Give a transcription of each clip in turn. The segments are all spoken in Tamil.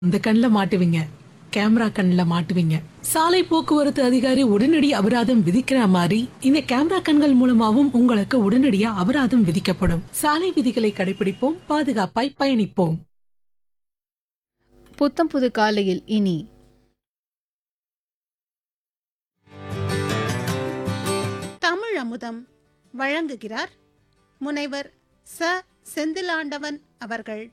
இந்த கண்ணுல மாட்டுவீங்க கேமரா கண்ணுல மாட்டுவீங்க சாலை போக்குவரத்து அதிகாரி உடனடி அபராதம் விதிக்கிற மாதிரி இந்த கேமரா கண்கள் மூலமாவும் உங்களுக்கு உடனடியா அபராதம் விதிக்கப்படும் சாலை விதிகளை கடைபிடிப்போம் பாதுகாப்பாய் பயணிப்போம் புத்தம் புது காலையில் இனி தமிழ் அமுதம் வழங்குகிறார் முனைவர் ச செந்திலாண்டவன் அவர்கள்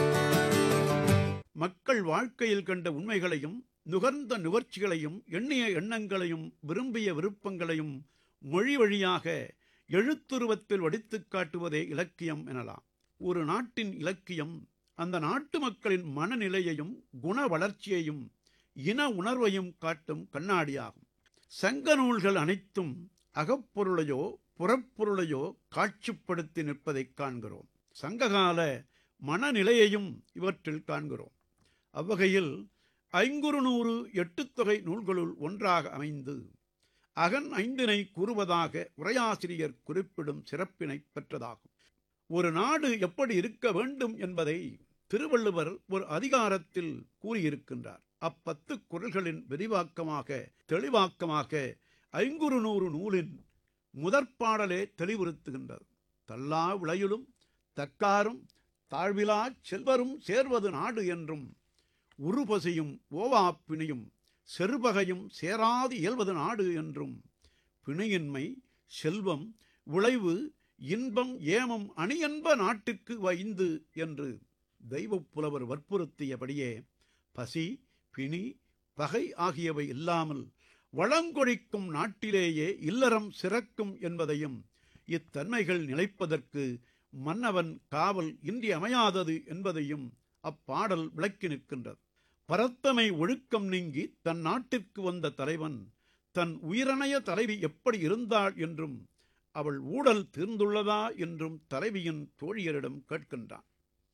மக்கள் வாழ்க்கையில் கண்ட உண்மைகளையும் நுகர்ந்த நுகர்ச்சிகளையும் எண்ணிய எண்ணங்களையும் விரும்பிய விருப்பங்களையும் மொழி வழியாக எழுத்துருவத்தில் வடித்துக் காட்டுவதே இலக்கியம் எனலாம் ஒரு நாட்டின் இலக்கியம் அந்த நாட்டு மக்களின் மனநிலையையும் குண வளர்ச்சியையும் இன உணர்வையும் காட்டும் கண்ணாடியாகும் சங்க நூல்கள் அனைத்தும் அகப்பொருளையோ புறப்பொருளையோ காட்சிப்படுத்தி நிற்பதைக் காண்கிறோம் சங்ககால மனநிலையையும் இவற்றில் காண்கிறோம் அவ்வகையில் ஐங்குறுநூறு எட்டுத்தொகை நூல்களுள் ஒன்றாக அமைந்து அகன் ஐந்தினை கூறுவதாக உரையாசிரியர் குறிப்பிடும் சிறப்பினை பெற்றதாகும் ஒரு நாடு எப்படி இருக்க வேண்டும் என்பதை திருவள்ளுவர் ஒரு அதிகாரத்தில் கூறியிருக்கின்றார் அப்பத்து குரல்களின் விரிவாக்கமாக தெளிவாக்கமாக ஐங்குறு நூறு நூலின் முதற்பாடலே தெளிவுறுத்துகின்றது தள்ளா விளையுளும் தக்காரும் தாழ்விலா செல்வரும் சேர்வது நாடு என்றும் உருபசியும் ஓவாப்பிணியும் செருபகையும் சேராது இயல்வது நாடு என்றும் பிணியின்மை செல்வம் விளைவு இன்பம் ஏமம் அணியன்ப நாட்டிற்கு வைந்து என்று தெய்வப் புலவர் வற்புறுத்தியபடியே பசி பிணி பகை ஆகியவை இல்லாமல் வளங்கொழிக்கும் நாட்டிலேயே இல்லறம் சிறக்கும் என்பதையும் இத்தன்மைகள் நிலைப்பதற்கு மன்னவன் காவல் இன்றியமையாதது என்பதையும் அப்பாடல் விளக்கி நிற்கின்றது பரத்தமை ஒழுக்கம் நீங்கி தன் நாட்டிற்கு வந்த தலைவன் தன் உயிரணைய தலைவி எப்படி இருந்தாள் என்றும் அவள் ஊடல் தீர்ந்துள்ளதா என்றும் தலைவியின் தோழியரிடம் கேட்கின்றான்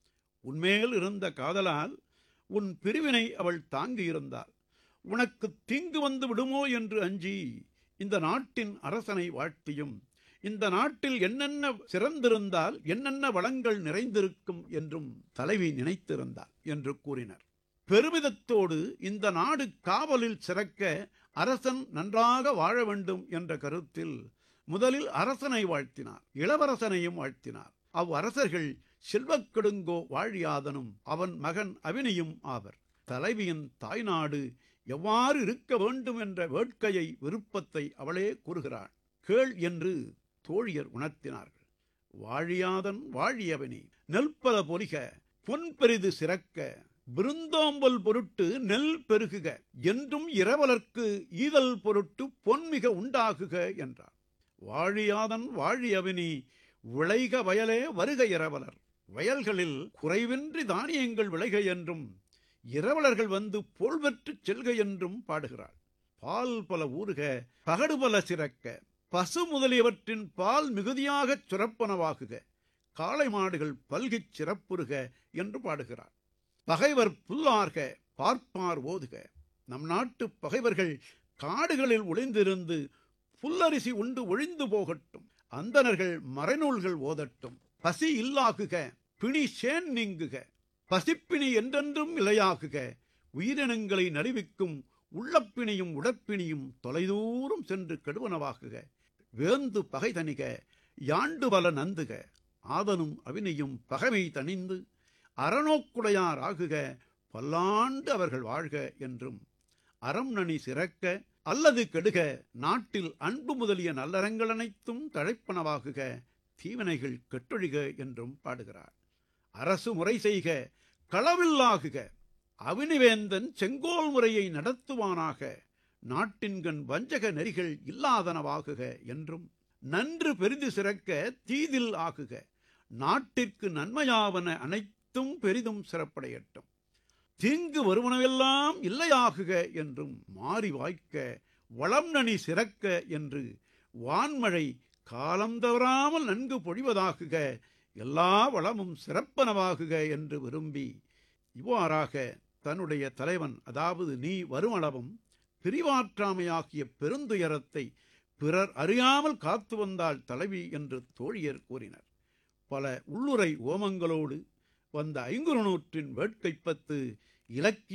உன்மேல் இருந்த காதலால் உன் பிரிவினை அவள் தாங்கியிருந்தாள் உனக்கு தீங்கு வந்து விடுமோ என்று அஞ்சி இந்த நாட்டின் அரசனை வாழ்த்தியும் இந்த நாட்டில் என்னென்ன சிறந்திருந்தால் என்னென்ன வளங்கள் நிறைந்திருக்கும் என்றும் தலைவி நினைத்திருந்தார் என்று கூறினர் பெருமிதத்தோடு இந்த நாடு காவலில் சிறக்க அரசன் நன்றாக வாழ வேண்டும் என்ற கருத்தில் முதலில் அரசனை வாழ்த்தினார் இளவரசனையும் வாழ்த்தினார் அவ்வரசர்கள் செல்வக் கெடுங்கோ வாழியாதனும் அவன் மகன் அவினியும் ஆவர் தலைவியின் தாய்நாடு எவ்வாறு இருக்க வேண்டும் என்ற வேட்கையை விருப்பத்தை அவளே கூறுகிறாள் கேள் என்று தோழியர் உணர்த்தினார்கள் வாழியாதன் வாழியவனி நெல்பல பொலிக பொன் பெரிது சிறக்க விருந்தோம்பல் பொருட்டு நெல் பெருகுக என்றும் இரவலர்க்கு ஈதல் பொருட்டு பொன்மிக உண்டாகுக என்றார் வாழியாதன் வாழியவனி விளைக வயலே வருக இரவலர் வயல்களில் குறைவின்றி தானியங்கள் விளைக என்றும் இரவலர்கள் வந்து பொருள் பெற்றுச் செல்க என்றும் பாடுகிறாள் பால் பல ஊறுக பகடு பல சிறக்க பசு முதலியவற்றின் பால் மிகுதியாகச் சுரப்பனவாகுக காளை மாடுகள் பல்கிச் சிறப்புறுக என்று பாடுகிறார் பகைவர் புல்லார்க பார்ப்பார் ஓதுக நம் நாட்டு பகைவர்கள் காடுகளில் ஒளிந்திருந்து புல்லரிசி உண்டு ஒழிந்து போகட்டும் அந்தணர்கள் மறைநூல்கள் ஓதட்டும் பசி இல்லாகுக பிணி சேன் நீங்குக பசிப்பிணி என்றென்றும் இலையாகுக உயிரினங்களை நடுவிக்கும் உள்ளப்பிணியும் உடற்பிணியும் தொலைதூரம் சென்று கெடுவனவாகுக வேந்து பகை தணிக யாண்டு பல நந்துக ஆதனும் அவினியும் பகைமை தணிந்து அறநோக்குடையார் ஆகுக பல்லாண்டு அவர்கள் வாழ்க என்றும் அறம் நனி சிறக்க அல்லது கெடுக நாட்டில் அன்பு முதலிய நல்லறங்கள் அனைத்தும் தழைப்பனவாகுக தீவினைகள் கெட்டொழிக என்றும் பாடுகிறார் அரசு முறை செய்க களவில்லாகுக அவினிவேந்தன் செங்கோல் முறையை நடத்துவானாக நாட்டின்கண் வஞ்சக நெறிகள் இல்லாதனவாகுக என்றும் நன்று பெரிது சிறக்க தீதில் ஆகுக நாட்டிற்கு நன்மையாவன அனைத்தும் பெரிதும் சிறப்படையட்டும் தீங்கு வருவனவெல்லாம் இல்லையாகுக என்றும் மாறி வாய்க்க வளம் நனி சிறக்க என்று வான்மழை காலம் தவறாமல் நன்கு பொழிவதாகுக எல்லா வளமும் சிறப்பனவாகுக என்று விரும்பி இவ்வாறாக தன்னுடைய தலைவன் அதாவது நீ வருமளவும் பிரிவாற்றாமையாகிய பெருந்துயரத்தை பிறர் அறியாமல் காத்து வந்தாள் தலைவி என்று தோழியர் கூறினர் பல உள்ளுரை ஓமங்களோடு வந்த ஐங்குறுநூற்றின் வேட்கைப்பத்து இலக்கிய